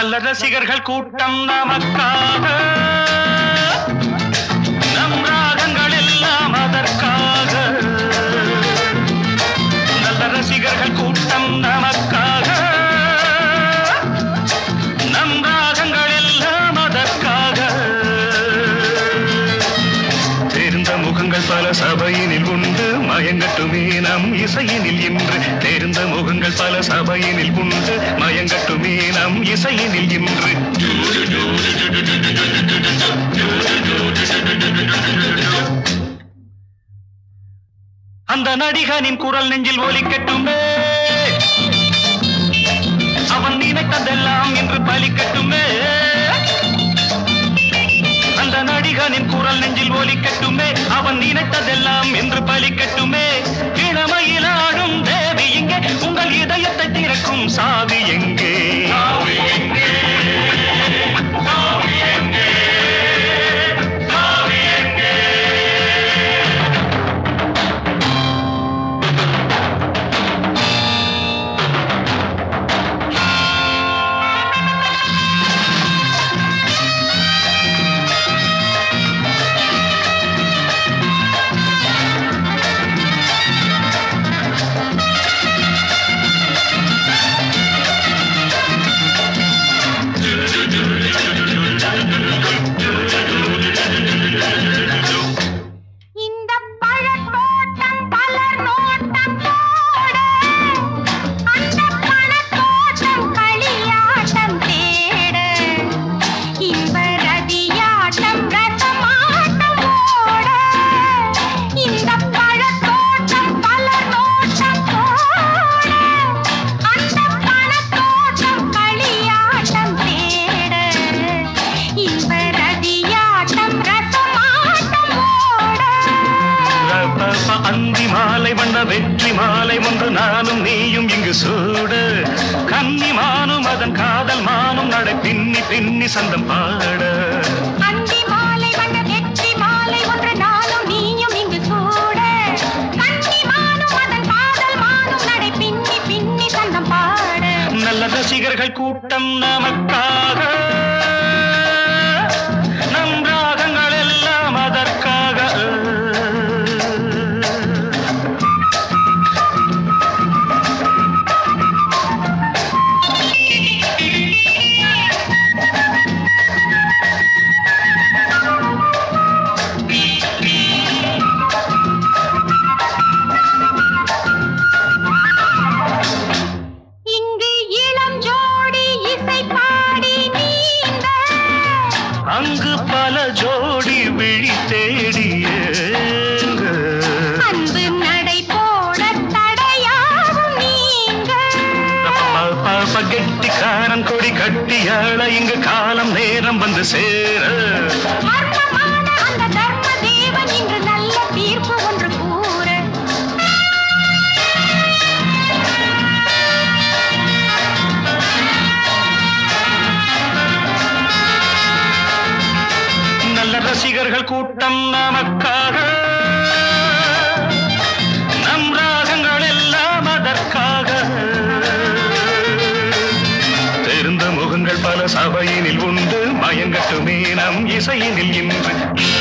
நல்ல ரசிகர்கள் கூட்டம் நமக்காக நம் ராகங்கள் எல்லாம் அதற்காக நல்ல ரசிகர்கள் கூட்டம் நமக்காக நம் ராகங்கள் எல்லாம் அதற்காக தெரிந்த முகங்கள் பல சபையினில் உண்டு மயங்கட்டுமே நம் இசையினில் இன்று தெரிந்த முகங்கள் பல சபையினில் உண்டு மயங்கட்டுமே நம் இசையினில் இன்று அந்த நடிகனின் குரல் நெஞ்சில் ஒலிக்கட்டுமே அவன் நினைத்ததெல்லாம் இன்று பலிக்கட்டுமே அந்த நடிகனின் குரல் நெஞ்சில் ஒலிக்கட்டுமே அவன் நினைத்ததெல்லாம் என்று பலிக்கட்டுமே இளமையில் ஆடும் தேவி எங்கே உங்கள் இதயத்தை திறக்கும் சாவி எங்கே இந்த பழத்தோட்டம் பலர் நோட்டம் போட அந்த பணத்தோட்டம் களியாட்டம் தேட இன்ப ரதியாட்டம் ரசமாட்டம் ஓட இந்த பழத்தோட்டம் பலர் நோட்டம் போட அந்த பணத்தோட்டம் களியாட்டம் தேட இன்ப ரதியாட்டம் ரசமாட்டம் ஓட ரபப அந்தி மாலை வண்ண வெற்றி மாலை ஒன்று நானும் நீயும் இங்கு சூட கன்னி மானும் அதன் காதல் மானும் நடை பின்னி பின்னி சந்தம் பாட அந்தி மாலை வண்ண வெற்றி மாலை ஒன்று நானும் நீயும் இங்கு கூட கன்னி மானும் அதன் காதல் மானும் நடை பின்னி பின்னி சந்தம் பாட நல்ல ரசிகர்கள் கூட்டம் நமக்காக நம் ராகங்கள் எல்லாம் அதற்காக இங்கு இளம் ஜோடி இசை பாடி நீந்த அங்கு பல ஜோடி விழி தேடியேங்க அன்பு நடை போட தடையாகும் நீங்க கெட்டிக்காரன் கொடி கட்டியாள இங்கு காலம் நேரம் வந்து சேர மர்மமான அந்த தர்ம தேவன் இன்று நல்ல தீர்ப்பு ஒன்று கூற நல்ல ரசிகர்கள் கூட்டம் நமக்காக நம் ராகங்கள் எல்லாம் அதற்காக தெரிந்த முகங்கள் பல சபையினில் உண்டு மயங்கட்டுமே நம் இசையினில் இன்று